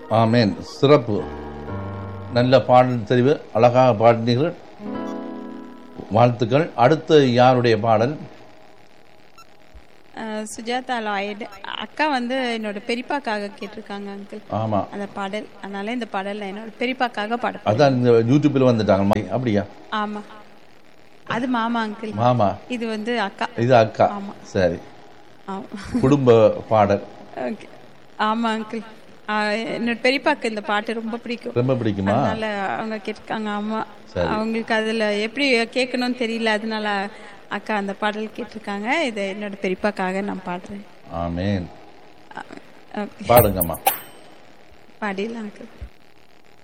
ஆமேன் சிறப்பு நல்ல பாடல் தெரிவு அழகாக பாடினீர்கள் வாழ்த்துக்கள் அடுத்து யாருடைய பாடல் அஹ், சுஜாதா லாய்டு அக்கா வந்து என்னோட பெரியப்பாக்காக கேட்டிருக்காங்க அங்கிள் ஆமா அந்த பாடல் அதனால இந்த பாடல் என்னோட பெரியப்பாக்காக பாட அதான் இந்த யூடியூப்பில் வந்துட்டாங்க அப்படியா ஆமா அது மாமா அங்கிள் மாமா இது வந்து அக்கா இது அக்கா சரி ஆமா குடும்ப பாடல் ஓகே ஆமா அங்கிள் என்னோட பெரியப்பாக்கு இந்த பாட்டு ரொம்ப பிடிக்கும் ரொம்ப பிடிக்குமா அதனால அவங்க கேட்டிருக்காங்க ஆமா அவங்களுக்கு அதுல எப்படி கேட்கணும்னு தெரியல அதனால அக்கா அந்த பாடல் கேட்டிருக்காங்க இதை என்னோட பெரியப்பாக்காக நான் பாடுறேன் ஆமேன் ஓகே பாடுங்கம்மா பாடிடலாம் அங்கிள்